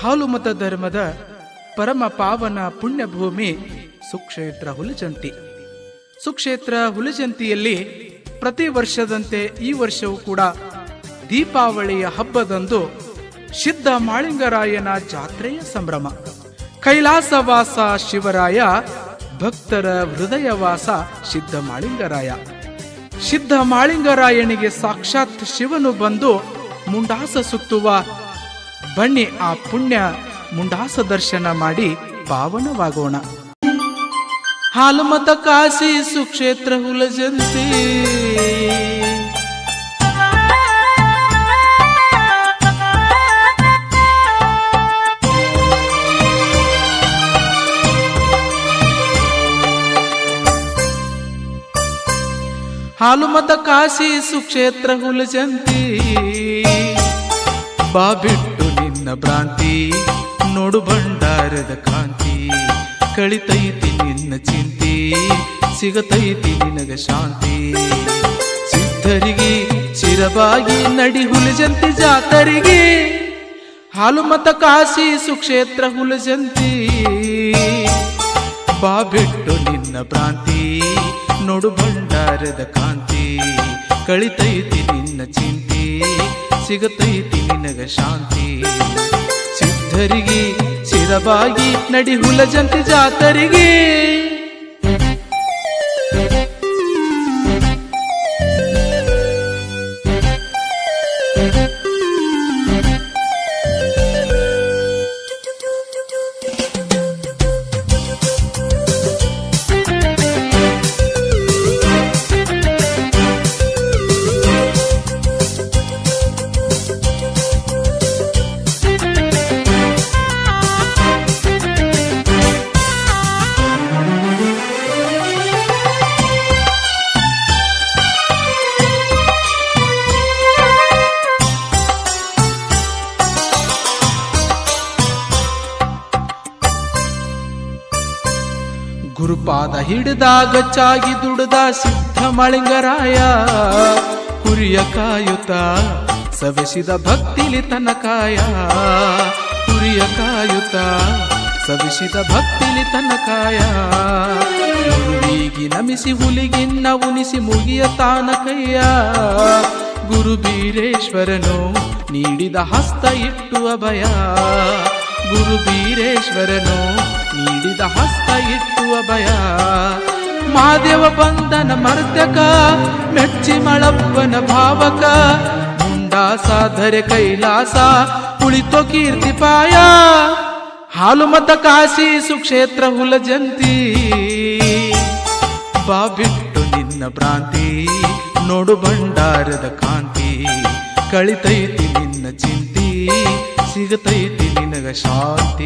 ಹಾಲುಮತ ಧರ್ಮದ ಪರಮ ಪಾವನ ಪುಣ್ಯಭೂಮಿ ಸುಕ್ಷೇತ್ರ ಹುಲಜಂತಿ ಸುಕ್ಷೇತ್ರ ಹುಲಜಂತಿಯಲ್ಲಿ ಪ್ರತಿ ವರ್ಷದಂತೆ ಈ ವರ್ಷವೂ ಕೂಡ ದೀಪಾವಳಿಯ ಹಬ್ಬದಂದು ಸಿದ್ಧ ಮಾಳಿಂಗರಾಯನ ಜಾತ್ರೆಯ ಸಂಭ್ರಮ ಕೈಲಾಸವಾಸ ಶಿವರಾಯ ಭಕ್ತರ ಹೃದಯವಾಸ ಸಿದ್ಧ ಮಾಳಿಂಗರಾಯ ಸಿದ್ಧ ಮಾಳಿಂಗರಾಯನಿಗೆ ಸಾಕ್ಷಾತ್ ಶಿವನು ಬಂದು ಮುಂಡಾಸ ಸುತ್ತುವ ಬನ್ನಿ ಆ ಪುಣ್ಯ ಮುಂಡಾಸ ದರ್ಶನ ಮಾಡಿ ಪಾವನವಾಗೋಣ ಹಾಲುಮತ ಕಾಶಿ ಸುಕ್ಷೇತ್ರ ಹುಲಜಂತಿ ಹಾಲುಮತ ಕಾಶಿ ಸುಕ್ಷೇತ್ರ ಹುಲಜಂತಿ ಬಾ ಬಿಟ್ಟು ನಿನ್ನ ಭ್ರಾಂತಿ ನೋಡು ಭಂಡಾರದ ಕಾಂತಿ ಕಳಿತೈತಿ ನಿನ್ನ ಚಿಂತಿ ಸಿಗತೈತಿ ನಿನಗ ಶಾಂತಿ ಸಿದ್ಧರಿಗೆ ಚಿರಬಾಗಿ ನಡಿ ಹುಲಜಂತಿ ಜಾತರಿಗೆ ಹಾಲುಮತ ಕಾಶಿ ಸುಕ್ಷೇತ್ರ ಹುಲಜಂತಿ ಬಾ ಬಿಟ್ಟು ನಿನ್ನ ಭ್ರಾಂತಿ ನೋಡು ಭಂಡಾರದ ಕಾಂತಿ ಕಳಿತೈತಿ ನಿನ್ನ ಚಿಂತಿ ಸಿಗತೈತಿ ನಿನಗ ಶಾಂತಿ ಸಿದ್ಧರಿಗೆ ಚಿರಬಾಗಿ ನಡಿ ಹುಲಜಂತಿ ಜಾತರಿಗೆ ಗುರುಪಾದ ಹಿಡಿದಾಗ ಚಾಗಿ ದುಡ್ದ ಸಿದ್ಧ ಮಳಿಂಗರಾಯ ಕುರಿಯ ಕಾಯುತ್ತ ಸವೆಸಿದ ಭಕ್ತಿಲಿ ತನ್ನ ಕಾಯ ಕುರಿಯ ಕಾಯುತ್ತ ಸವಿಸಿದ ಭಕ್ತಿಲಿ ತನ್ನ ಕಾಯ ಗುರುವಿಗಿ ನಮಿಸಿ ಹುಲಿಗಿನ್ನ ಉನಿಸಿ ಮುಗಿಯ ತಾನ ಕೈಯ ಗುರು ಬೀರೇಶ್ವರನು ನೀಡಿದ ಹಸ್ತ ಇಟ್ಟು ಅಭಯ ಗುರು ಬೀರೇಶ್ವರನು ನೀಡಿದ ಹಸ್ತ ಇಟ್ಟು ಅಭಯ ಮಾದೇವ ಬಂದನ ಮರ್ತಕ ಮೆಚ್ಚಿ ಮಳಪ್ಪನ ಭಾವಕ ಮುಂಡಾಸ ಧರೆ ಕೈಲಾಸ ಕುಳಿತೋ ಕೀರ್ತಿಪಾಯ ಹಾಲು ಮತ ಕಾಶಿ ಸುಕ್ಷೇತ್ರ ಹುಲಜಂತಿ ಬಾ ಬಿಟ್ಟು ನಿನ್ನ ಭ್ರಾಂತಿ ನೋಡು ಭಂಡಾರದ ಕಾಂತಿ ಕಳಿತೈತಿ ನಿನ್ನ ಚಿಂತಿ ಸಿಗತೈತಿ ನಿನಗ ಶಾಂತಿ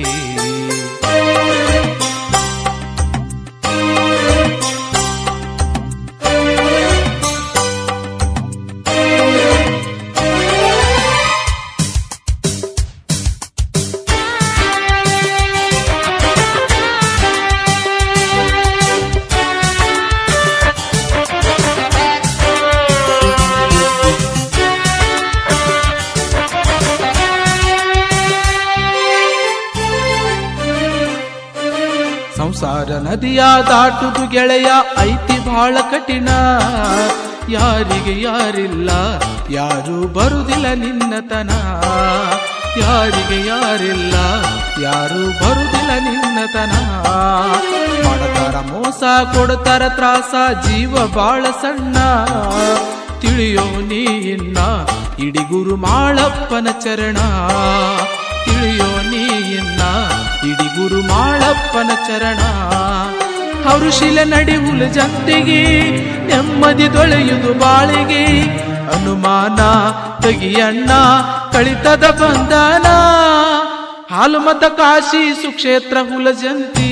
ಸಂಸಾರ ನದಿಯ ದಾಟುದು ಗೆಳೆಯ ಐತಿ ಬಹಳ ಕಠಿಣ ಯಾರಿಗೆ ಯಾರಿಲ್ಲ ಯಾರು ಬರುದಿಲ್ಲ ನಿನ್ನತನ ಯಾರಿಗೆ ಯಾರಿಲ್ಲ ಯಾರು ಬರುದಿಲ್ಲ ನಿನ್ನತನ ಮಾಡತಾರ ಮೋಸ ಕೊಡ್ತಾರ ತ್ರಾಸ ಜೀವ ಬಾಳ ಸಣ್ಣ ತಿಳಿಯೋ ನೀ ಇನ್ನ ಇಡಿ ಗುರು ಮಾಳಪ್ಪನ ಚರಣ ತಿಳಿಯೋ ನೀ ಇನ್ನ ಇಡಿ ಗುರು ಮಾಳಪ್ಪನ ಚರಣ ಅವರು ಶಿಲೆ ನಡಿ ಹುಲ ಜಂತಿಗೆ ನೆಮ್ಮದಿ ದೊಳೆಯುವುದು ಬಾಳಿಗೆ ಅನುಮಾನ ತೆಗಿಯಣ್ಣ ಕಳಿತದ ಬಂಧನ ಹಾಲು ಮತ ಕಾಶಿ ಸುಕ್ಷೇತ್ರ ಹುಲ ಜಂತಿ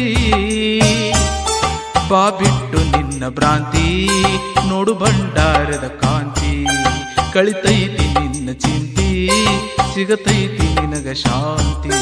ಬಾ ಬಿಟ್ಟು ನಿನ್ನ ಭ್ರಾಂತಿ ನೋಡು ಭಂಡಾರದ ಕಾಂತಿ ಕಳಿತೈತಿ ನಿನ್ನ ಚಿಂತಿ ಸಿಗತೈತಿ ನಿನಗ ಶಾಂತಿ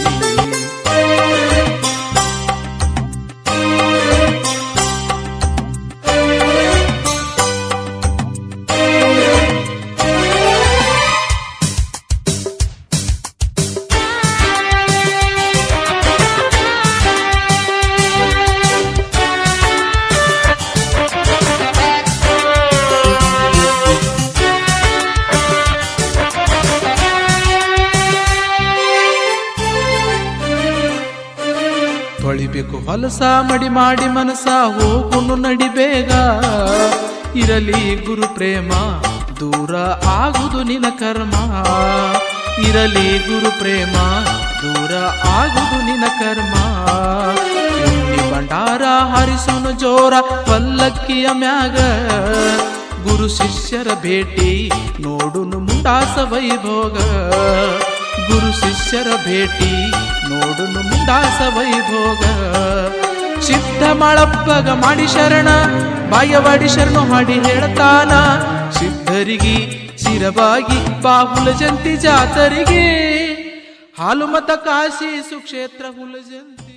ತೊಳಿಬೇಕು ಹೊಲಸ ಮಡಿ ಮಾಡಿ ಮನಸ ಹೋಗುನು ನಡಿಬೇಗ ಇರಲಿ ಗುರು ಪ್ರೇಮ ದೂರ ಆಗುದು ನಿನ ಕರ್ಮ ಇರಲಿ ಗುರು ಪ್ರೇಮ ದೂರ ಆಗುದು ನಿನ ಕರ್ಮ ಎಣ್ಣಿ ಭಂಡಾರ ಹರಿಸುನು ಜೋರ ಪಲ್ಲಕ್ಕಿಯ ಮ್ಯಾಗ ಗುರು ಶಿಷ್ಯರ ಭೇಟಿ ನೋಡುನು ಮುಂಡಾಸ ವೈಭೋಗ ಗುರು ಶಿಷ್ಯರ ಭೇಟಿ ನೋಡುನು ಮುಂಡಾಸ ವೈಭೋಗ ಸಿದ್ಧ ಮಳಪ್ಪಗ ಮಾಡಿ ಶರಣ ಬಾಯವಾಡಿ ಶರಣು ಹಾಡಿ ಹೇಳ್ತಾನ ಸಿದ್ಧರಿಗೆ ಶಿರವಾಗಿ ಬಾಹುಲ ಜಂತಿ ಜಾತರಿಗೆ ಹಾಲು ಮತ ಕಾಶಿ ಸುಕ್ಷೇತ್ರ ಹುಲ ಜಂತಿ